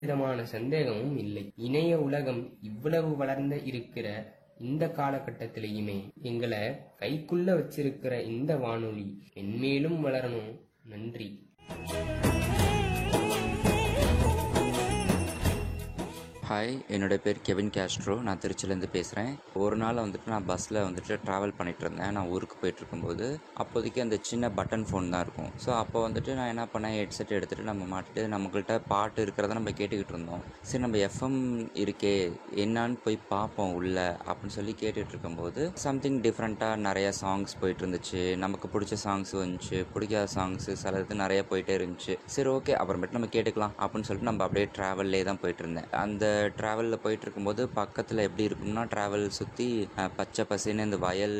விதமான சந்தேகமும் இல்லை இணைய உலகம் இவ்வளவு வளர்ந்த இருக்கிற இந்த காலகட்டத்திலையுமே எங்களை கைக்குள்ள வச்சிருக்கிற இந்த வானொலி மென்மேலும் வளரணும் நன்றி ஹாய் என்னோட பேர் கெவின் கேஸ்ட்ரோ நான் திருச்சிலேருந்து பேசுகிறேன் ஒரு நாள் வந்துட்டு நான் பஸ்ஸில் வந்துட்டு ட்ராவல் பண்ணிட்டு இருந்தேன் நான் ஊருக்கு போயிட்டு இருக்கும்போது அப்போதைக்கு அந்த சின்ன பட்டன் ஃபோன் தான் இருக்கும் ஸோ அப்போ வந்துட்டு நான் என்ன பண்ணேன் ஹெட்செட் எடுத்துகிட்டு நம்ம மாட்டிட்டு நம்மக்கிட்ட பாட்டு இருக்கிறத நம்ம கேட்டுக்கிட்டு இருந்தோம் சரி நம்ம எஃப்எம் இருக்கே என்னான்னு போய் பார்ப்போம் உள்ள அப்படின்னு சொல்லி கேட்டுட்டு இருக்கும்போது சம்திங் டிஃப்ரெண்ட்டாக நிறைய சாங்ஸ் போயிட்டு இருந்துச்சு நமக்கு பிடிச்ச சாங்ஸ் வந்துச்சு பிடிக்காத சாங்ஸ் சில இது நிறைய போயிட்டே இருந்துச்சு சரி ஓகே அப்புறமேட்டு நம்ம கேட்டுக்கலாம் அப்படின்னு சொல்லிட்டு நம்ம அப்படியே ட்ராவல்லே தான் போயிட்டு இருந்தேன் அந்த ட்ராவலில் போயிட்டு இருக்கும்போது பக்கத்தில் எப்படி இருக்கும்னா ட்ராவல் சுற்றி பச்சை பசேன்னு இந்த வயல்